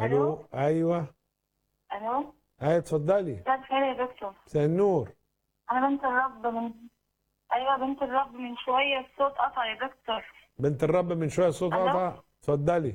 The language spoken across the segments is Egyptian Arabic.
الو ايوه الو ايوه اتفضلي مساء الخير يا دكتور مساء النور انا بنت الرب من ايوه بنت الرب من شويه الصوت قطع يا دكتور بنت الرب من شويه صوت ألو؟ قطع اتفضلي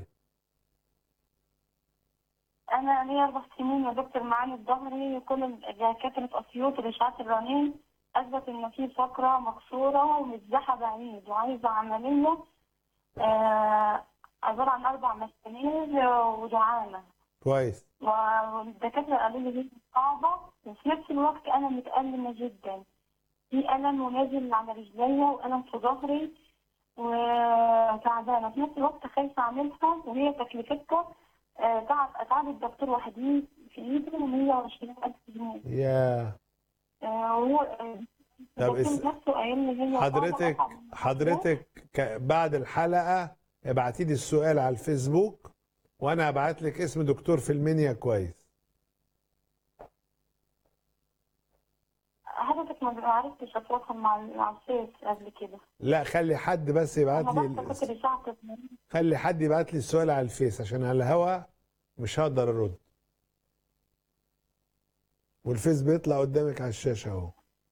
انا ليا اربع سنين يا دكتور معاني الظهري كل دكاتره اسيوط الاشعاعات الرنين اثبت ان في فقره مكسوره ومتزحه بعيد وعايزه عمليه آه عباره عن اربع مسامير ودعامه كويس والدكاتره قالوا لي دي صعبه وفي نفس الوقت انا متألمه جدا في ألم ونازل على رجليا وألم في ظهري وتعبانة في نفس الوقت خايفة أعملها وهي تكلفتها آه، تعب أتعب الدكتور وحدين في إيده 120 ألف جنيه يا آه، وهو آه، طب الدكتور اس- نفسه قايل لي هي حضرتك صعبة أصعب. حضرتك ك- بعد الحلقه ابعتي لي السؤال على الفيسبوك وانا هبعت لك اسم دكتور في المنيا كويس حضرتك ما عرفتش أتواصل مع مع الفيس قبل كده لا خلي حد بس يبعت أنا لي بس كنت الاسم. بشعت خلي حد يبعت لي السؤال على الفيس عشان على الهوا مش هقدر ارد والفيس بيطلع قدامك على الشاشه اهو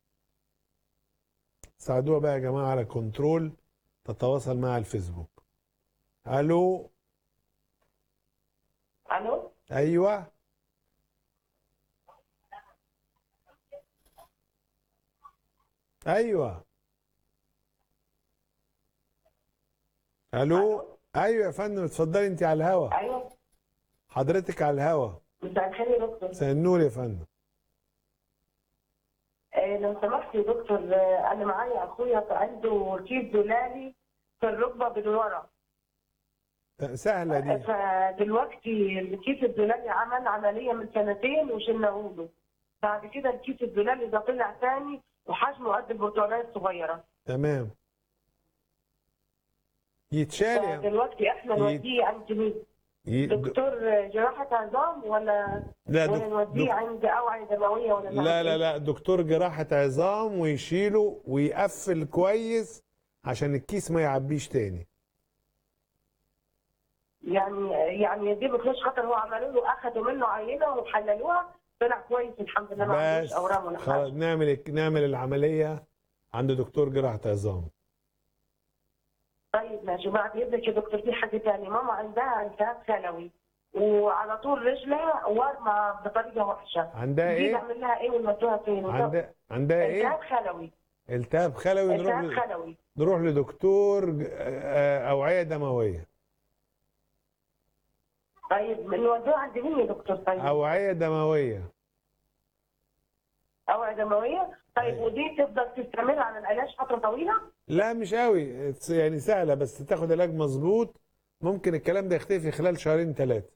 ساعدوها بقى يا جماعه على كنترول تتواصل مع الفيسبوك الو الو ايوه ايوه الو ايوه يا فندم اتفضلي انت على الهوا ايوه حضرتك على الهوا مساء الخير يا دكتور مساء النور يا فندم آه لو سمحت يا دكتور آه انا معايا اخويا عنده كيس دولاري في الركبه من ورا سهله دي فدلوقتي الكيس الدولاري عمل عمليه من سنتين وشلناه له بعد كده الكيس الدولاري ده طلع تاني وحجمه قد البرتقاليه الصغيره تمام يتشال يا دلوقتي احنا ي- نوديه عند مين؟ ي- دكتور جراحه عظام ولا لا ولا دك... نوديه دك... عند اوعيه دمويه ولا نعمل لا لا إيه؟ لا دكتور جراحة عظام ويشيله ويقفل كويس عشان الكيس ما يعبيش تاني يعني يعني دي بفلوس خاطر هو عملوا له اخذوا منه عينه وحللوها طلع كويس الحمد لله ما عندوش بس اورام ولا خلاص حاجه نعمل نعمل العملية عند دكتور جراحة عظام طيب ماشي بعد اذنك يا دكتور في حاجه ثانيه ماما عندها التهاب خلوي وعلى طول رجلها ورمه بطريقه وحشه عندها دي ايه؟ نعمل لها ايه ونودوها فين؟ عندها عندها التهاب ايه؟ خلوي التهاب خلوي نروح التهاب ل... خلوي نروح لدكتور ج- آه، أوعية دموية طيب نودوها عند مين يا دكتور طيب؟ أوعية دموية اوعيه دمويه طيب أيوة. ودي تفضل تستمر على العلاج فتره طويله؟ لا مش قوي it's يعني سهلة بس تاخد علاج مظبوط ممكن الكلام ده يختفي خلال شهرين ثلاثة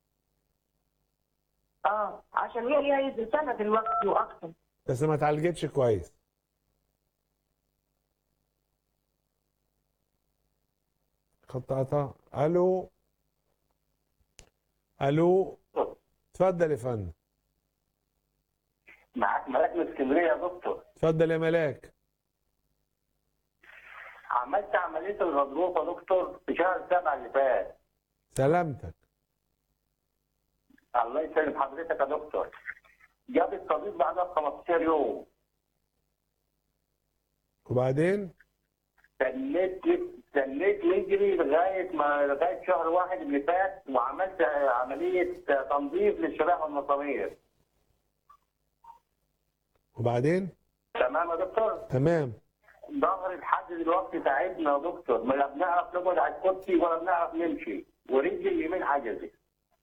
اه عشان هي ليها يجي سنه دلوقتي واكثر بس ما اتعالجتش كويس خط قطع الو الو اتفضل يا فندم معاك ملاك من اسكندريه يا دكتور اتفضل يا ملاك عملت عمليه الغضروف يا دكتور في شهر سبعه اللي فات سلامتك الله يسلم حضرتك يا دكتور جاب الطبيب بعدها ب 15 يوم وبعدين استنيت استنيت يجري لغايه ما لغايه شهر واحد اللي فات وعملت عمليه تنظيف للشرايح والمسامير وبعدين تمام يا دكتور تمام ظهري لحد دلوقتي تعبنا يا دكتور لا بنعرف نقعد على الكرسي ولا بنعرف نمشي ورجلي اليمين عجزت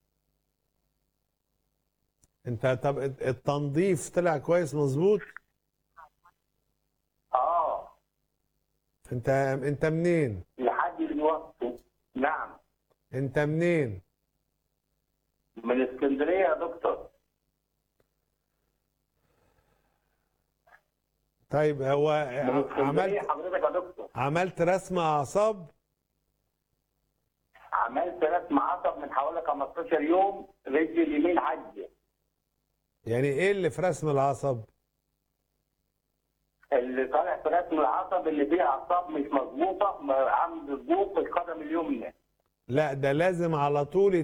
انت طب التنظيف طلع كويس مظبوط اه انت انت منين لحد دلوقتي نعم انت منين من اسكندريه يا دكتور طيب هو من اسكندريه عملت حضرتك يا دكتور عملت رسم اعصاب عملت رسم عصب من حوالي 15 يوم رجلي اليمين عجز يعني ايه اللي في رسم العصب اللي طالع في رسم العصب اللي فيه اعصاب مش مظبوطه عامل ضغوط في القدم اليمنى لا ده لازم على طول